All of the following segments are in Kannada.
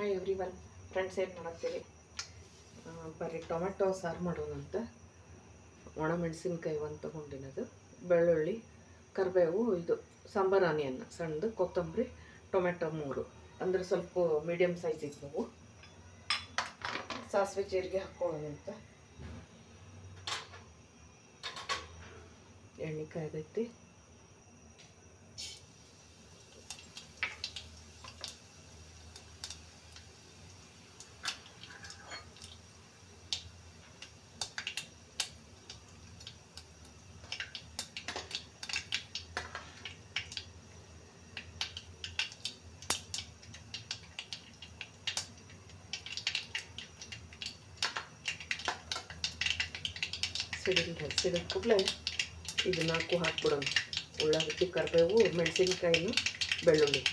ಹಾಯ್ ಎವ್ರಿ ಒನ್ ಫ್ರೆಂಡ್ಸ್ ಏನು ಮಾಡತ್ತೀರಿ ಆ, ಬರ್ರಿ ಟೊಮೆಟೊ ಸಾರು ಮಾಡೋಣಂತ ಒಣ ಮೆಣಸಿನ್ಕಾಯಿ ಒಂದು ತೊಗೊಂಡಿನದು ಬೆಳ್ಳುಳ್ಳಿ ಕರಿಬೇವು ಇದು ಸಾಂಬಾರು ಆನಿಯನ್ ಸಣ್ಣದು ಕೊತ್ತಂಬರಿ ಟೊಮೆಟೊ ಮೂರು ಅಂದ್ರೆ ಸ್ವಲ್ಪ ಮೀಡಿಯಮ್ ಸೈಜ್ ಇದ್ದವು ಸಾಸಿವೆ ಜೀರಿಗೆ ಹಾಕ್ಕೊಳ್ಳೋಣಂತ ಎಣ್ಣೆ ಕಾಯ್ದೈತಿ ಸಿಡಿದ ಸಿಡಿದ ಕೂಡಲೇ ಇದು ನಾಲ್ಕು ಹಾಕ್ಬಿಡೋಣ ಉಳ್ಳಾಗಡ್ಡಿ ಕರಿಬೇವು ಮೆಣಸಿನ್ಕಾಯಿನು ಬೆಳ್ಳುಳ್ಳಿ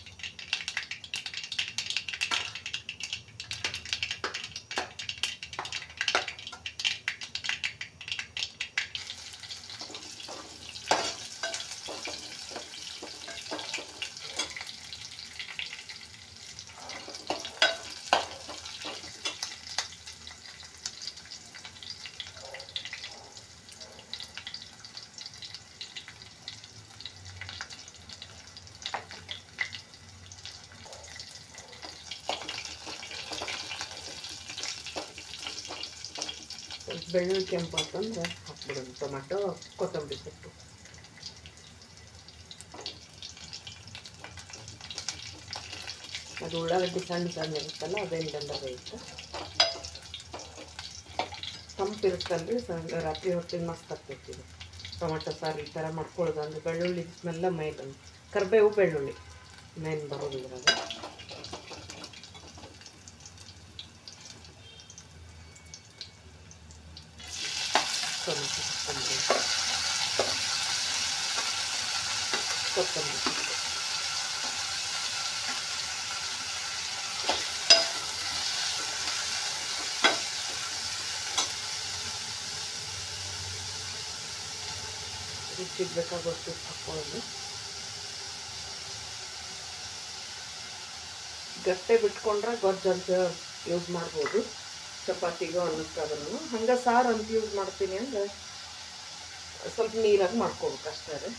ಸ್ವಲ್ಪ ಬೆಳ್ಳುಳ್ಳಿ ಕೆಂಪು ಅಂತಂದ್ರೆ ಹಾಕ್ಬಿಡೋಣ ಟೊಮೆಟೊ ಕೊತ್ತಂಬರಿ ಸೊಪ್ಪು ಅದು ಉಳ್ಳಾಗಡ್ಡಿ ಸಣ್ಣ ಸಣ್ಣ ಇರುತ್ತಲ್ಲ ಅದೇನು ಗಂಧ ಬೇಯುತ್ತೆ ತಂಪಿರುತ್ತಲ್ರಿ ಸಣ್ಣ ರಾತ್ರಿ ಹೊತ್ತಿನ ಮಸ್ತ್ ಆಗ್ತೈತಿ ಇದು ಟೊಮೆಟೊ ಸಾರು ಈ ಥರ ಮಾಡ್ಕೊಳ್ಳೋದು ಅಂದ್ರೆ ಬೆಳ್ಳುಳ್ಳಿ ಸ್ಮೆಲ್ಲ ಮೇಲ್ ಕರಿಬೇವು ಬೆಳ್ಳುಳ್ಳಿ ಮೇನ್ ಬರೋದು ಇದ್ರಾಗ ಟೊಮೆಟೊ ಕೊತ್ತಂಬರಿ ಕೊತ್ತಂಬರಿ ಸೊಪ್ಪು ರುಚಿಗೆ ಬೇಕಾಗೋಷ್ಟು ಹಾಕ್ಕೊಳ್ಳೋದು ಗಟ್ಟೆ ಬಿಟ್ಕೊಂಡ್ರೆ ಗೊಜ್ಜು ಅಂತ ಯೂಸ್ ಮಾಡ್ಬೋದು ಚಪಾತಿಗೂ ಅನ್ನಕ್ಕಾದ್ರೂ ಹಂಗೆ ಸಾರು ಅಂತ ಯೂಸ್ ಮಾಡ್ತೀನಿ ಅಂದ್ರೆ ಸ್ವಲ್ಪ ನೀರಾಗಿ ಮಾಡ್ಕೋಬೇಕು ಅಷ್ಟೇ ರೀ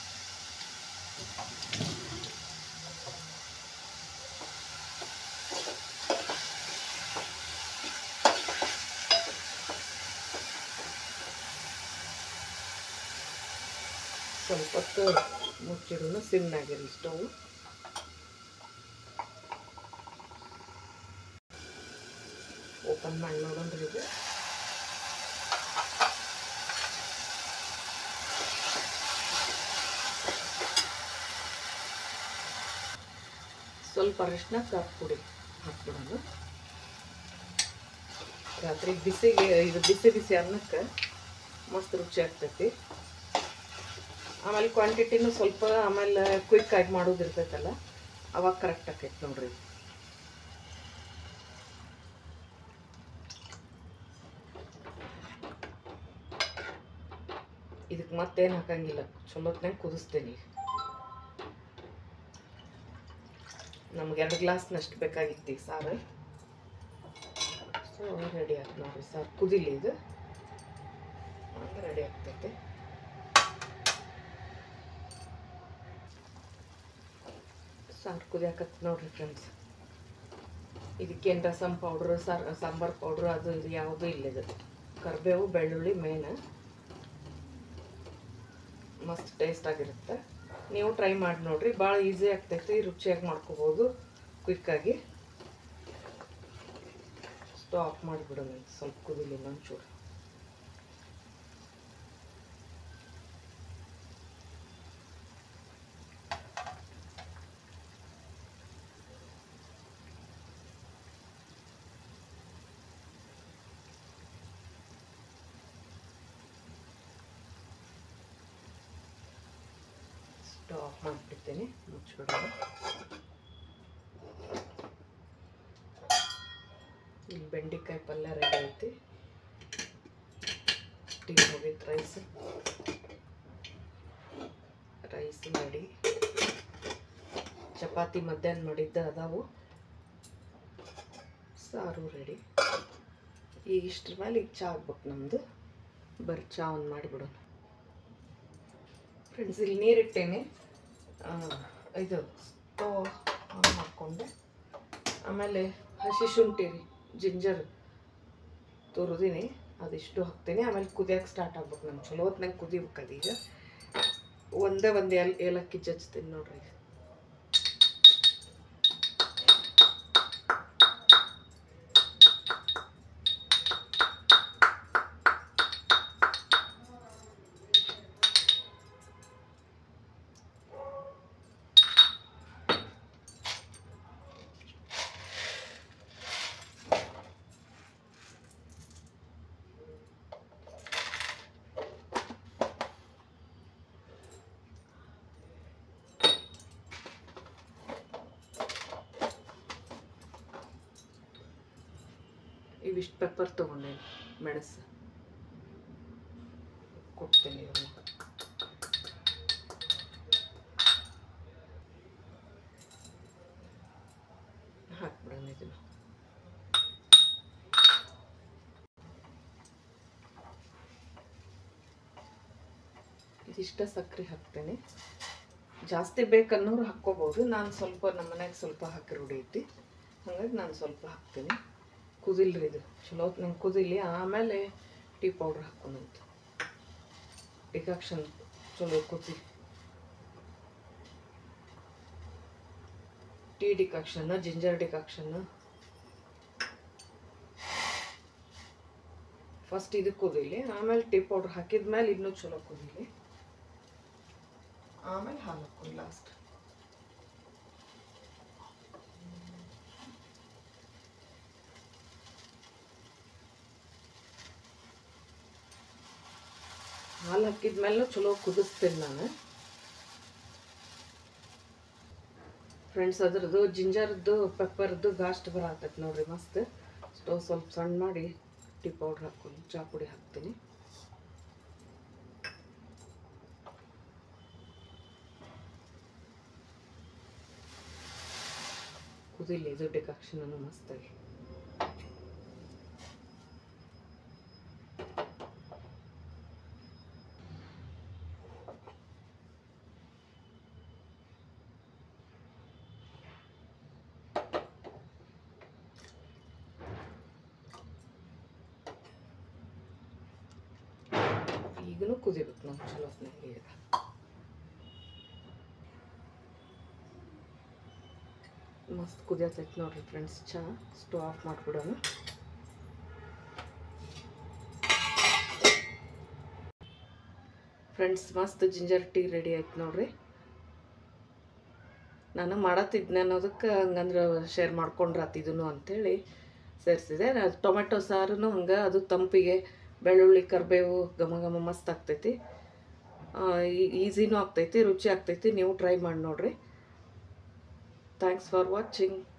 ಸ್ವಲ್ಪ ಹೊತ್ತು ಮುಚ್ಚಿಡೋಣ ಸಿಮ್ನಾಗಿರಲಿ ಸ್ಟವ್ ಓಪನ್ ಮಾಡಿ ನೋಡೋಣ್ರಿ ಇದು ಸ್ವಲ್ಪ ಅರಿಶಿನ ಖಾರ ಪುಡಿ ಹಾಕ್ಬಿಡೋಣ ರಾತ್ರಿ ಬಿಸಿಗೆ ಇದು ಬಿಸಿ ಬಿಸಿ ಅನ್ನಕ್ಕೆ ಮಸ್ತ್ ರುಚಿ ಆಗ್ತೈತಿ ಆಮೇಲೆ ಕ್ವಾಂಟಿಟಿನೂ ಸ್ವಲ್ಪ ಆಮೇಲೆ ಕ್ವಿಕ್ ಆಗಿ ಮಾಡೋದು ಇರ್ತೈತಲ್ಲ ಅವಾಗ ಕರೆಕ್ಟ್ ಆಕೈತೆ ನೋಡ್ರಿ ಇದಕ್ಕೆ ಮತ್ತೇನು ಹಾಕಂಗಿಲ್ಲ ಚಲೋತ್ನಾಗ ಕುದಿಸ್ತೇನೆ ಈಗ ನಮ್ಗೆ ಎರಡು ಗ್ಲಾಸ್ನಷ್ಟು ಬೇಕಾಗಿತ್ತು ಈಗ ಸಾರು ಸೊ ರೆಡಿ ಆಯ್ತು ನೋಡ್ರಿ ಸಾರು ಕುದಿಲಿ ಇದು ರೆಡಿ ಆಗ್ತೈತೆ ಸಾರು ಕುದಿಯಾಕತ್ ನೋಡ್ರಿ ಫ್ರೆಂಡ್ಸ್ ಇದಕ್ಕೇನು ರಸಮ್ ಪೌಡ್ರು ಸಾರ್ ಸಾಂಬಾರು ಪೌಡ್ರು ಅದು ಇದು ಯಾವುದೂ ಇಲ್ಲ ಇದು ಕರಿಬೇವು ಬೆಳ್ಳುಳ್ಳಿ ಮೇನ ಮಸ್ತ್ ಟೇಸ್ಟ್ ಆಗಿರುತ್ತೆ ನೀವು ಟ್ರೈ ಮಾಡಿ ನೋಡ್ರಿ ಭಾಳ ಈಸಿ ಆಗ್ತೈತಿ ರುಚಿಯಾಗಿ ಮಾಡ್ಕೋಬೋದು ಕ್ವಿಕ್ಕಾಗಿ ಸ್ಟವ್ ಆಫ್ ಮಾಡಿಬಿಡೋಣ ಸ್ವಲ್ಪ ಕುದಿಲಿ ಒಂಚೂರು ಸ್ಟವ್ ಆಫ್ ಮಾಡಿಬಿಡ್ತೇನೆ ಮುಚ್ಚಿಬಿಡೋಣ ಇಲ್ಲಿ ಬೆಂಡೆಕಾಯಿ ಪಲ್ಯ ರೆಡಿ ಐತಿ ಟೀ ಮುಗೀತು ರೈಸ್ ರೈಸ್ ಮಾಡಿ ಚಪಾತಿ ಮಧ್ಯಾಹ್ನ ಮಾಡಿದ್ದ ಅದಾವು ಸಾರು ರೆಡಿ ಈಗ ಇಷ್ಟ್ರ ಮೇಲೆ ಈಗ ಚಹಾ ಆಗ್ಬೇಕು ನಮ್ಮದು ಬರ್ರಿ ಚಹಾ ಒಂದು ಮಾಡಿಬಿಡೋಣ ಫ್ರೆಂಡ್ಸ್ ಇಲ್ಲಿ ನೀರಿಟ್ಟೇನೆ ಆ, ಇದು ಸ್ಟವ್ ಆನ್ ಮಾಡಿಕೊಂಡೆ ಆಮೇಲೆ ಹಸಿ ಶುಂಠಿ ರೀ ಜಿಂಜರ್ ತುರಿದೀನಿ ಅದಿಷ್ಟು ಹಾಕ್ತೀನಿ ಆಮೇಲೆ ಕುದಿಯೋಕೆ ಸ್ಟಾರ್ಟ್ ಆಗ್ಬೇಕು ನಾನು ಚಲೋ ಹೊತ್ನಾಗ ಕುದಿಬೇಕು ಅದೀಗ ಒಂದೇ ಒಂದು ಏಲ್ ಏಲಕ್ಕಿ ಜಜ್ತೀನಿ ನೋಡ್ರಿ ಈಗ ಇವಿಷ್ಟು ಪೆಪ್ಪರ್ ತೊಗೊಂಡೇನಿ ಮೆಣಸು ಕೊಡ್ತೀನಿ ಇವನ್ನ ಹಾಕ್ಬಿಡೋಣ ಇದನ್ನು ಇದಿಷ್ಟ ಸಕ್ಕರೆ ಹಾಕ್ತೇನೆ ಜಾಸ್ತಿ ಬೇಕನ್ನೋರು ಹಾಕ್ಕೋಬೋದು ನಾನು ಸ್ವಲ್ಪ ನಮ್ಮ ಮನ್ಯಾಗ ಸ್ವಲ್ಪ ಹಾಕಿ ರೂಢಿ ಐತಿ ಹಾಗಾಗಿ ನಾನು ಸ್ವಲ್ಪ ಹಾಕ್ತೀನಿ ಕುದಿಲ್ರಿ ಇದು ಚಲೋ ಹೊತ್ನಂಗೆ ಕುದಿಲಿ ಆಮೇಲೆ ಟೀ ಪೌಡ್ರ್ ಹಾಕ್ಕೊಂಡಂತ ಡಿಕಾಕ್ಷನ್ ಚಲೋ ಕುದಿ tea decoction ginger decoction first ಇದು ಕುದಿಲಿ ಆಮೇಲೆ ಟೀ ಪೌಡ್ರ್ ಹಾಕಿದ್ಮೇಲೆ ಇನ್ನೂ ಚಲೋ ಕುದಿಲಿ ಆಮೇಲೆ ಹಾಲು ಹಾಕ್ಕೊಂಡು ಲಾಸ್ಟ್ ಹಾಲು ಹಾಕಿದ್ಮೇಲೆ ಚಲೋ ಕುದಿಸ್ತೀನಿ ನಾನು ಫ್ರೆಂಡ್ಸ್ ಅದ್ರದ್ದು ಜಿಂಜರ್ದು ಪೆಪ್ಪರ್ದು ಗಾಸ್ಟ್ ಬರತ್ತೈತೆ ನೋಡ್ರಿ ಮಸ್ತ್ ಸ್ಟವ್ ಸ್ವಲ್ಪ ಸಣ್ಣ ಮಾಡಿ ಟೀ ಪೌಡ್ರ್ ಹಾಕ್ಕೊಂಡು ಚಹಾ ಪುಡಿ ಹಾಕ್ತೀನಿ ಕುದಿಲಿ ಇದು ಡಿಕಾಕ್ಷನ್ ಮಸ್ತಾಗಿ ಈಗಲೂ ಕುದಿಬೇಕು ನಾವು ಚಲೋ ಹೊತ್ನಾಗ ಈಗ ಮಸ್ತ್ ಕುದಿಯತೈತೆ ನೋಡ್ರಿ ಫ್ರೆಂಡ್ಸ್ ಚಹಾ ಸ್ಟವ್ ಆಫ್ ಮಾಡಿಬಿಡೋಣ ಫ್ರೆಂಡ್ಸ್ ಮಸ್ತ್ ಜಿಂಜರ್ ಟೀ ರೆಡಿ ಆಯ್ತು ನೋಡ್ರಿ ನಾನು ಮಾಡತ್ತಿದ್ನೆ ಅನ್ನೋದಕ್ಕೆ ಹಂಗಂದ್ರೆ ಶೇರ್ ಮಾಡ್ಕೊಂಡ್ರಾತ್ ಇದನ್ನು ಅಂಥೇಳಿ ಸೇರಿಸಿದೆ ಟೊಮೆಟೊ ಸಾರು ಹಂಗೆ ಅದು ತಂಪಿಗೆ ಬೆಳ್ಳುಳ್ಳಿ ಕರಿಬೇವು ಘಮ ಘಮ ಮಸ್ತ್ ಆಗ್ತೈತಿ ಈಸಿನೂ ಆಗ್ತೈತಿ ರುಚಿ ಆಗ್ತೈತಿ ನೀವು ಟ್ರೈ ಮಾಡಿ ನೋಡ್ರಿ ಥ್ಯಾಂಕ್ಸ್ ಫಾರ್ ವಾಚಿಂಗ್